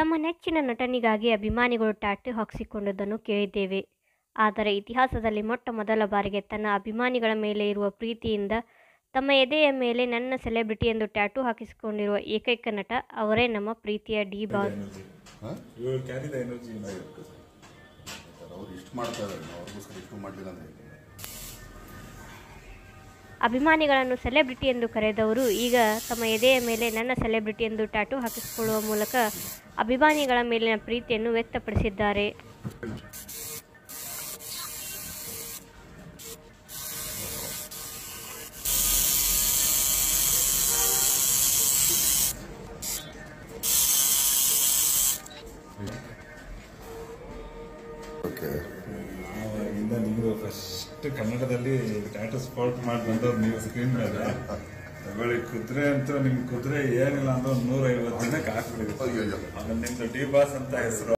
ತಮ್ಮ ನೆಚ್ಚಿನ ನಟನಿಗಾಗಿ ಅಭಿಮಾನಿಗಳು ಟ್ಯಾಟೂ ಹಾಕಿಸಿಕೊಂಡಿದ್ದನ್ನು ಕೇಳಿದ್ದೇವೆ ಆದರೆ ಇತಿಹಾಸದಲ್ಲಿ ಮೊಟ್ಟ ಮೊದಲ ಬಾರಿಗೆ ತನ್ನ ಅಭಿಮಾನಿಗಳ ಮೇಲೆ ಇರುವ ಪ್ರೀತಿಯಿಂದ ತಮ್ಮ ಎದೆಯ ಮೇಲೆ ನನ್ನ ಸೆಲೆಬ್ರಿಟಿ ಎಂದು ಟ್ಯಾಟೂ ಹಾಕಿಸಿಕೊಂಡಿರುವ ಏಕೈಕ ನಟ ಅವರೇ ನಮ್ಮ ಪ್ರೀತಿಯ ಡಿ ಬಾಸ್ ಹಾಂ You will carry the energy in there. ಅವ್ರು ಇಷ್ಟು ಮಾಡ್ತಾ ಇದ್ದಾರೆ ನಾವು ಅವ್ರಿಗೋಸ್ಕರ ಇಷ್ಟು ಮಾಡಲಿಲ್ಲ ಅಂತ ಹೇಳ್ತಾರೆ ಅಭಿಮಾನಿಗಳನ್ನು ಸೆಲೆಬ್ರಿಟಿ ಎಂದು ಕರೆದವರು ಈಗ ತಮ್ಮ ಎದೆಯ ಮೇಲೆ ನನ್ನ ಸೆಲೆಬ್ರಿಟಿ ಎಂದು ಟ್ಯಾಟೂ ಹಾಕಿಸಿಕೊಳ್ಳುವ ಮೂಲಕ ಅಭಿಮಾನಿಗಳ ಮೇಲಿನ ಪ್ರೀತಿಯನ್ನು ವ್ಯಕ್ತಪಡಿಸಿದ್ದಾರೆ ಓಕೆ ಇಂದ ನೀವು ಫಸ್ಟ್ ಕನ್ನಡದಲ್ಲಿ ಟ್ಯಾಟೂ ಸ್ಪಾಟ್ ಮಾಡಿ ಬಂದವ್ರು ನೀವು ಸ್ಕ್ರೀನ್ ಮೇಲೆ ತಗೊಳ್ಳಿ ಕುದುರೆ ಅಂತೂ ನಿಮ್ ಕುದುರೆ ಏನಿಲ್ಲ ಅಂದ್ರೆ ಒಂದು ನೂರ ಐವತ್ತು ಜನಕ್ಕೆ ಹಾಕ್ಬಿಡಿ ಅಯ್ಯೋ ಅಯ್ಯೋ ಆಮೇಲೆ ನಿಮ್ದು ಡಿ ಬಾಸ್ ಅಂತ ಹೆಸರು